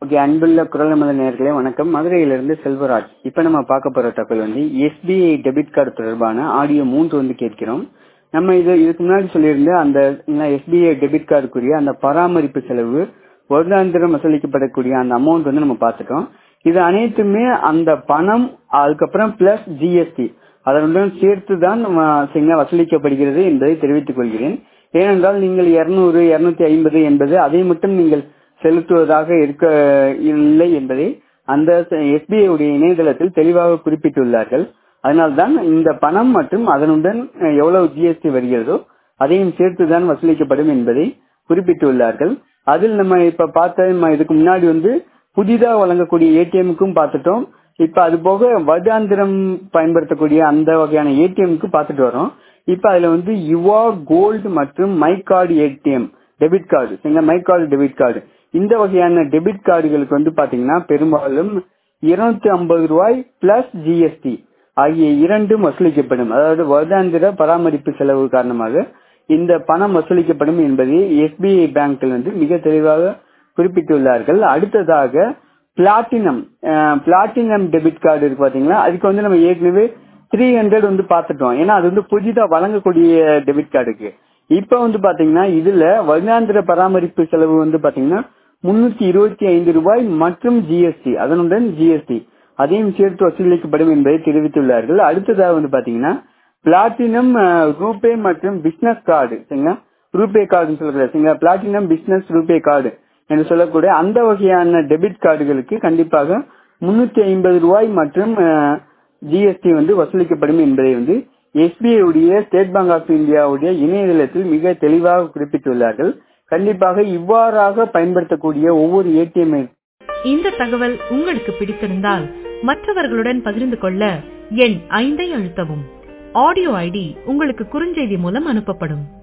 okay அன்புள்ள குரல் நமது நேர்களே வணக்கம் மதுரையிலிருந்து செல்வராஜ் இப்ப நம்ம பார்க்க போற தகவல் வந்து எஸ்பிஐ டெபிட் கார்டு தொடர்பான ஆடியோ மூன்று வந்து கேட்கிறோம் நம்ம இது இதுக்கு முன்னாடி சொல்லியிருந்த அந்த எஸ்பிஐ டெபிட் கார்டுக்குரிய அந்த பராமரிப்பு செலவு வருடாந்திரம் வசூலிக்கப்படக்கூடிய அந்த அமௌண்ட் வந்து நம்ம பார்த்துட்டோம் இது அனைத்துமே அந்த பணம் அதுக்கப்புறம் பிளஸ் ஜிஎஸ்டி அதனுடன் சேர்த்து தான் வசூலிக்கப்படுகிறது என்பதை தெரிவித்துக் கொள்கிறேன் ஏனென்றால் நீங்கள் இருநூறு இருநூத்தி ஐம்பது என்பது அதை மட்டும் நீங்கள் செலுத்துவதாக இருக்க இல்லை என்பதை அந்த எஸ்பிஐ உடைய இணையதளத்தில் தெளிவாக குறிப்பிட்டுள்ளார்கள் அதனால்தான் இந்த பணம் மற்றும் அதனுடன் எவ்வளவு ஜிஎஸ்டி வருகிறதோ அதையும் சேர்த்துதான் வசூலிக்கப்படும் என்பதை குறிப்பிட்டுள்ளார்கள் அதில் நம்ம இப்ப பார்த்த இதுக்கு முன்னாடி வந்து புதிதாக வழங்கக்கூடிய ஏடிஎம்க்கும் பார்த்துட்டோம் இப்ப அது போக வருடாந்திரம் பயன்படுத்தக்கூடிய அந்த வகையான ஏடிஎம்க்கு பார்த்துட்டு வரோம் இப்ப அதுல வந்து யுவா கோல்டு மற்றும் my card ATM debit card சரிங்களா மை கார்டு டெபிட் கார்டு இந்த வகையான டெபிட் கார்டுகளுக்கு வந்து பாத்தீங்கன்னா பெரும்பாலும் இருநூத்தி ஐம்பது ரூபாய் பிளஸ் ஜிஎஸ்டி ஆகிய இரண்டும் வசூலிக்கப்படும் அதாவது வருடாந்திர பராமரிப்பு செலவு காரணமாக இந்த பணம் வசூலிக்கப்படும் என்பதை எஸ்பிஐ பேங்கில் வந்து மிக தெளிவாக குறிப்பிட்டுள்ளார்கள் அடுத்ததாக பிளாட்டினம் பிளாட்டினம் டெபிட் கார்டு இருக்கு பாத்தீங்களா அதுக்கு வந்து நம்ம ஏற்கனவே த்ரீ ஹண்ட்ரட் வந்து பாத்துட்டோம் ஏன்னா அது வந்து புதிதா வழங்கக்கூடிய டெபிட் கார்டுக்கு இப்ப வந்து பாத்தீங்கன்னா இதுல வருடாந்திர பராமரிப்பு செலவு வந்து பாத்தீங்கன்னா முன்னூத்தி இருபத்தி ஐந்து ரூபாய் மற்றும் ஜிஎஸ்டி அதனுடன் ஜிஎஸ்டி அதையும் சேர்த்து வசூலிக்கப்படும் என்பதை தெரிவித்துள்ளார்கள் அடுத்ததாக வந்து பாத்தீங்கன்னா பிளாட்டினம் ரூபே மற்றும் பிசினஸ் கார்டு சரிங்களா ரூபே கார்டுன்னு சொல்லக்கூடாது சரிங்களா பிளாட்டினம் பிசினஸ் ரூபே கார்டு என்று சொல்லக்கூடிய அந்த வகையான டெபிட் கார்டுகளுக்கு கண்டிப்பாக முன்னூத்தி ஐம்பது ரூபாய் மற்றும் ஜிஎஸ்டி வந்து வசூலிக்கப்படும் என்பதை வந்து எஸ்பிஐ உடைய ஸ்டேட் பேங்க் ஆஃப் இந்தியாவுடைய இணையதளத்தில் மிக தெளிவாக குறிப்பிட்டுள்ளார்கள் கண்டிப்பாக இவ்வாறாக பயன்படுத்தக்கூடிய ஒவ்வொரு ஏடிஎம் இந்த தகவல் உங்களுக்கு பிடித்திருந்தால் மற்றவர்களுடன் பகிர்ந்து கொள்ள எண் ஐந்தை அழுத்தவும் ஆடியோ ஐடி உங்களுக்கு குறுஞ்செய்தி மூலம் அனுப்பப்படும்